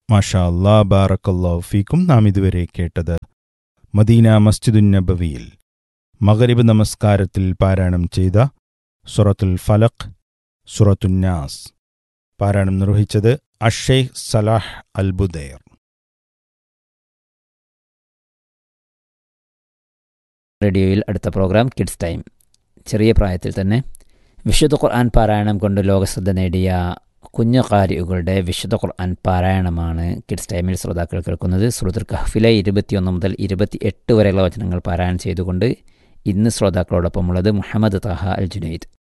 മാഷാ അല്ലാ ബാറക്കല്ലാഹു ഫീക്കും നാം ഇതുവരെ കേട്ടത് മദീന മസ്ജിദുൻ നബവിയിൽ മഗരിബ് നമസ്കാരത്തിൽ പാരായണം ചെയ്ത സുറത്തുൽ ഫലഖ് സുറത്തുന്നാസ് പാരായണം നിർവഹിച്ചത് അഷേഖ് സലാഹ് അൽബുദൈർ റേഡിയോയിൽ അടുത്ത പ്രോഗ്രാം കിഡ്സ് ടൈം ചെറിയ പ്രായത്തിൽ തന്നെ വിശുദ്ധ ഖുർആൻ പാരായണം കൊണ്ട് ലോകശ്രദ്ധ നേടിയ കുഞ്ഞു കാരികളുടെ വിശുദ്ധ ഖുർആൻ പാരായണമാണ് കിഡ്സ് ടൈമിൽ ശ്രോതാക്കൾ കേൾക്കുന്നത് സുഹൃത്തുൽ കഹ്ഫിലെ ഇരുപത്തിയൊന്ന് മുതൽ ഇരുപത്തി എട്ട് വരെയുള്ള വചനങ്ങൾ പാരായണം ചെയ്തുകൊണ്ട് ഇന്ന് ശ്രോതാക്കളോടൊപ്പമുള്ളത് മുഹമ്മദ് താഹ അൽ ജുനൈദ്